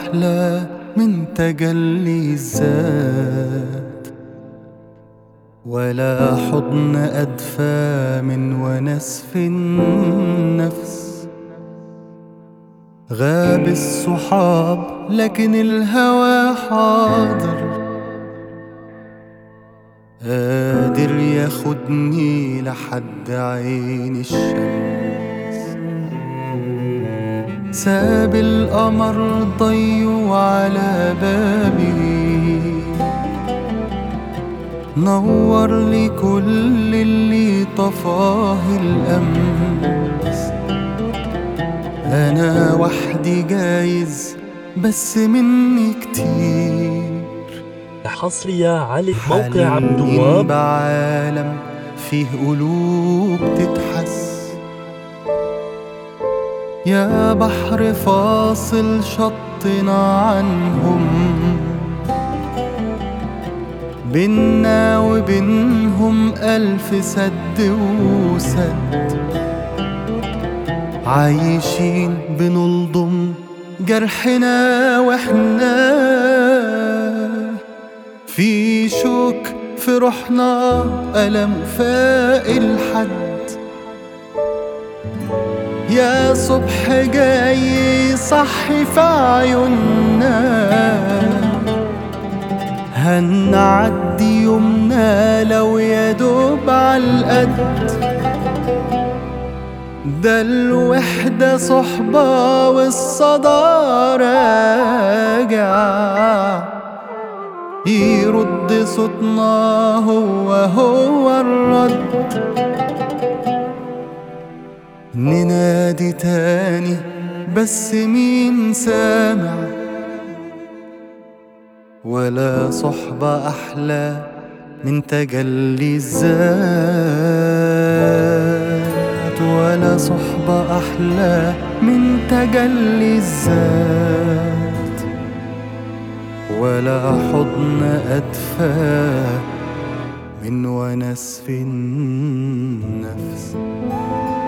أحلى من تجلي الذات ولا حضن أدفى من ونس في النفس غاب الصحاب لكن الهوى حاضر قادر ياخدني لحد عين الشمس ساب القمر ضيو على بابي نور لي كل اللي طفاه الأمس أنا وحدي جايز بس مني كتير حصرية على موقع عبد حنين الوهاب بعالم فيه قلوب تتحس يا بحر فاصل شطنا عنهم بينا وبينهم ألف سد وسد عايشين بنلضم جرحنا واحنا في شوك في روحنا ألم فاق الحد يا صبح جاي صحي في عيوننا هنعدي يومنا لو يا دوب عالقد ده الوحدة صحبة والصدى راجع يرد صوتنا هو هو الرد ننادي تاني بس مين سامع ولا صحبة أحلى من تجلي الذات ولا صحبة أحلى من تجلي الذات ولا حضن أدفى من ونس في النفس